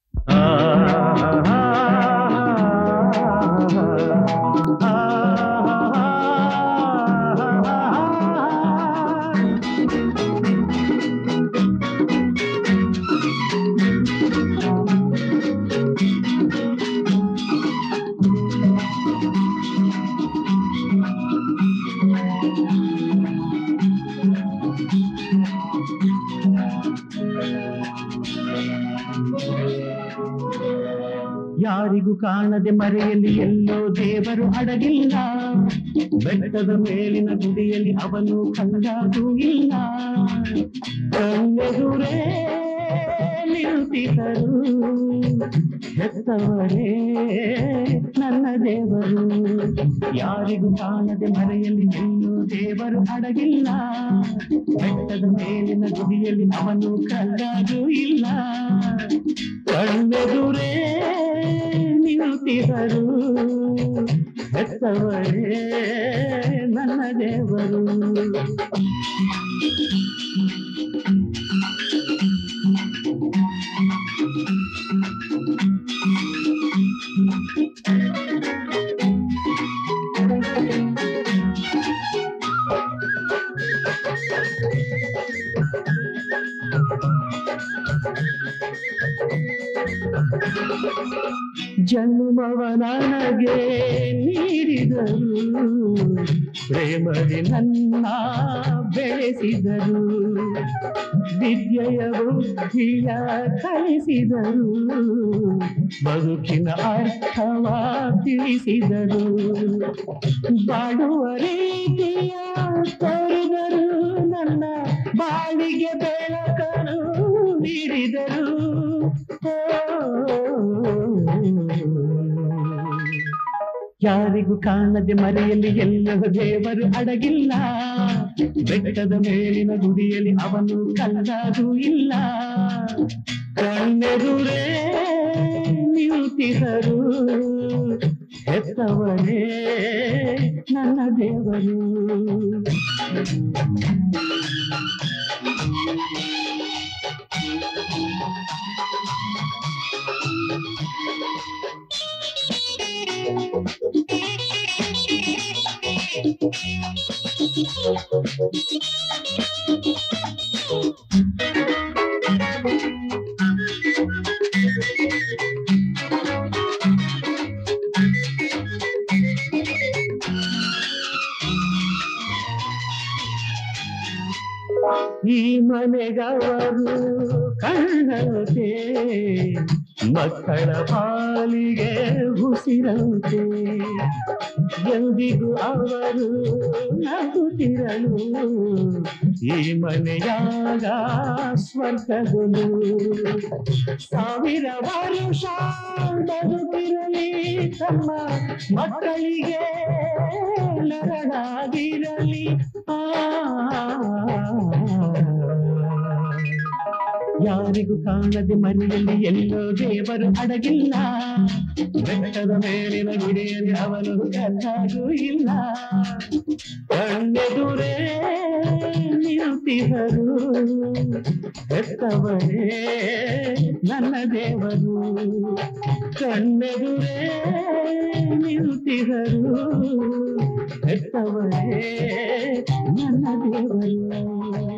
ಯಾರಿಗೂ ಕಾಣದೆ ಮರೆಯಲ್ಲಿ ಎಲ್ಲೋ ದೇವರು ಅಡಗಿಲ್ಲ ಬೆಟ್ಟದ ಮೇಲಿನ ಗುಡಿಯಲ್ಲಿ ಅವನು ಕಂಡಾಗೂ ಇಲ್ಲ ಕಣ್ಣೆದುರೇ ನಿಂತಿದ್ದರು ಹೆತ್ತವರೇ ನನ್ನ ದೇವರು ಯಾರಿಗೂ ಕಾಣದೆ ಮರೆಯಲ್ಲಿ ಎಲ್ಲೋ ದೇವರು ಅಡಗಿಲ್ಲ ಬೆಟ್ಟದ ಮೇಲಿನ ಗುಡಿಯಲ್ಲಿ ಅವನು ಕಂಡಾಗೂ ಇಲ್ಲ ಕಣ್ಣೆದುರೇ ನಿಂತಿದರು ಹೆತ್ತವರೇ ನನ್ನ ದೇವರು ಜನ್ಮವ ನನಗೆ ನೀಡಿದರು ಪ್ರೇಮದಿ ನನ್ನ ಬೆಳೆಸಿದರು ವಿದ್ಯೆಯ ಬುದ್ಧಿಯ ಕಲಿಸಿದರು ಬದುಕಿನ ಅರ್ಥವ ತಿಳಿಸಿದರು ಬಾಡುವ ರೀತಿಯ ತೋರಿದರು ನನ್ನ ಬಾಳಿಗೆ ಬೆಳಕನು ನೀಡಿದರು ಯಾರಿಗೂ ಕಾಣದೆ ಮರೆಯಲ್ಲಿ ಎಲ್ಲವ ದೇವರು ಅಡಗಿಲ್ಲ ಬೆಟ್ಟದ ಮೇಲಿನ ಗುಡಿಯಲ್ಲಿ ಅವನು ಕಲ್ಲಾಗೂ ಇಲ್ಲ ಕಣ್ಣೆದುರೇ ನಿಂತಿದರು ಹೆತ್ತವರೇ ನನ್ನ ದೇವರು ಈ ಮನೆಗವರು ಕಣ್ಣಂತೆ ಮಕ್ಕಳ ಪಾಲಿಗೆ ಉಸಿರಂತೆ ಎಂದಿಗೂ ಅವರು ನಗುತ್ತಿರಲು ಈ ಮನೆಯಾಗ ಸ್ವರ್ಗಗಳು ಸಾವಿರ ವರುಷ ಬದುಕಿರಲಿ ತಮ್ಮ ಮಕ್ಕಳಿಗೆ ನರಳಾಗಿರಲಿ ಆ ಯಾರಿಗೂ ಕಾಣದೆ ಮನೆಯಲ್ಲಿ ಎಲ್ಲೋ ದೇವರು ಅಡಗಿಲ್ಲ ಬೆಟ್ಟದ ಮೇಲಿನ ಗುಡಿಯಲ್ಲಿ ಅವನು ಕಲ್ಲಾಗೂ ಇಲ್ಲ ಕಣ್ಣೆದುರೇ ನಿಂತಿದರು ಹೆತ್ತವರೇ ನನ್ನ ದೇವರು ಕಣ್ಣೆದುರೇ ನಿಂತಿದರು ಹೆತ್ತವರೇ ನನ್ನ ದೇವರು